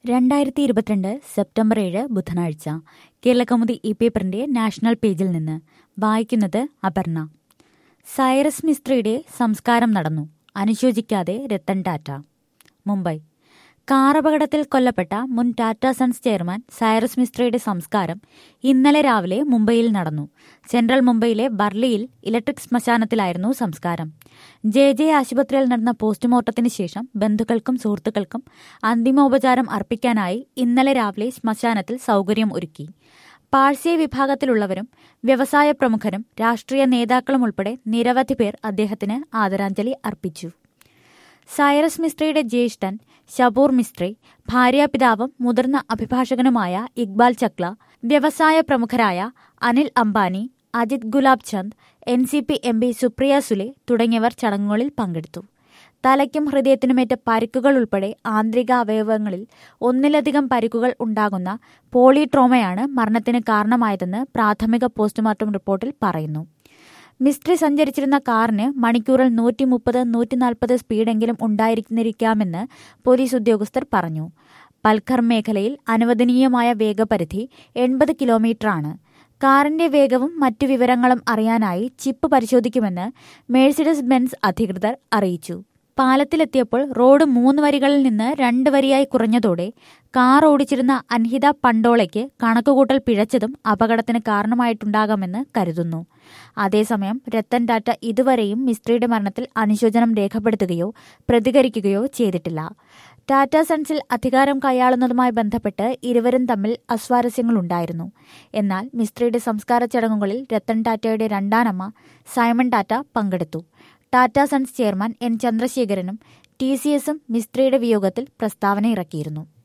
രണ്ടായിരത്തി ഇരുപത്തിരണ്ട് സെപ്റ്റംബർ ഏഴ് ബുധനാഴ്ച കേരളകൗമുദി ഇ പേപ്പറിന്റെ നാഷണൽ പേജിൽ നിന്ന് വായിക്കുന്നത് അപർണ സൈറസ് മിസ്ത്രിയുടെ സംസ്കാരം നടന്നു അനുശോചിക്കാതെ രത്തൻ ടാറ്റ മുംബൈ കാർ അപകടത്തിൽ കൊല്ലപ്പെട്ട മുൻ ടാറ്റ സൺസ് ചെയർമാൻ സൈറസ് മിസ്ത്രിയുടെ സംസ്കാരം ഇന്നലെ രാവിലെ മുംബൈയിൽ നടന്നു സെൻട്രൽ മുംബൈയിലെ ബർലിയിൽ ഇലക്ട്രിക് ശ്മശാനത്തിലായിരുന്നു സംസ്കാരം ജെ ജെ ആശുപത്രിയിൽ നടന്ന പോസ്റ്റ്മോർട്ടത്തിന് ശേഷം ബന്ധുക്കൾക്കും സുഹൃത്തുക്കൾക്കും അന്തിമോപചാരം അർപ്പിക്കാനായി ഇന്നലെ രാവിലെ ശ്മശാനത്തിൽ സൗകര്യം ഒരുക്കി പാഴ്സി വിഭാഗത്തിലുള്ളവരും വ്യവസായ പ്രമുഖരും രാഷ്ട്രീയ നേതാക്കളും ഉൾപ്പെടെ നിരവധി പേർ അദ്ദേഹത്തിന് ആദരാഞ്ജലി അർപ്പിച്ചു സൈറസ് മിസ്ത്രിയുടെ ജ്യേഷ്ഠൻ ഷബൂർ മിസ്ത്രി ഭാര്യാപിതാവും മുതിർന്ന അഭിഭാഷകനുമായ ഇക്ബാൽ ചക്ല വ്യവസായ പ്രമുഖരായ Anil Ambani Ajit Gulab Chand N C P M P Supriya Sule തുടങ്ങിയവർ ചടങ്ങുകളിൽ പങ്കെടുത്തു തലയ്ക്കും ഹൃദയത്തിനുമേറ്റ പരിക്കുകൾ ഉൾപ്പെടെ ആന്തരിക അവയവങ്ങളിൽ ഒന്നിലധികം പരിക്കുകൾ ഉണ്ടാകുന്ന പോളിട്രോമയാണ് മരണത്തിന് കാരണമായതെന്ന് പ്രാഥമിക പോസ്റ്റ്മോർട്ടം റിപ്പോർട്ടിൽ പറയുന്നു മിസ്ട്രി സഞ്ചരിച്ചിരുന്ന കാറിന് മണിക്കൂറിൽ നൂറ്റി മുപ്പത് നൂറ്റി നാൽപ്പത് സ്പീഡെങ്കിലും ഉണ്ടായിരിക്കുന്നിരിക്കാമെന്ന് പോലീസ് ഉദ്യോഗസ്ഥർ പറഞ്ഞു പൽഖർ മേഖലയിൽ അനുവദനീയമായ വേഗപരിധി എൺപത് കിലോമീറ്ററാണ് കാറിന്റെ വേഗവും മറ്റു വിവരങ്ങളും അറിയാനായി ചിപ്പ് പരിശോധിക്കുമെന്ന് മേഴ്സിഡസ് ബെൻസ് അധികൃതർ അറിയിച്ചു പാലത്തിലെത്തിയപ്പോൾ റോഡ് മൂന്ന് വരികളിൽ നിന്ന് രണ്ട് വരിയായി കുറഞ്ഞതോടെ കാർ ഓടിച്ചിരുന്ന അൻഹിത പണ്ടോളയ്ക്ക് കണക്കുകൂട്ടൽ പിഴച്ചതും അപകടത്തിന് കാരണമായിട്ടുണ്ടാകാമെന്ന് കരുതുന്നു അതേസമയം രത്തൻ ടാറ്റ ഇതുവരെയും മിസ്ത്രിയുടെ മരണത്തിൽ അനുശോചനം രേഖപ്പെടുത്തുകയോ പ്രതികരിക്കുകയോ ചെയ്തിട്ടില്ല ടാറ്റ സൺസിൽ അധികാരം കൈയാളുന്നതുമായി ബന്ധപ്പെട്ട് ഇരുവരും തമ്മിൽ അസ്വാരസ്യങ്ങളുണ്ടായിരുന്നു എന്നാൽ മിസ്ത്രിയുടെ സംസ്കാര ചടങ്ങുകളിൽ രത്തൻ ടാറ്റയുടെ രണ്ടാനമ്മ സൈമൺ ടാറ്റ പങ്കെടുത്തു ടാറ്റ സൺസ് ചെയർമാൻ എൻ ചന്ദ്രശേഖരനും ടി സി എസും മിസ്ത്രിയുടെ വിയോഗത്തിൽ പ്രസ്താവന ഇറക്കിയിരുന്നു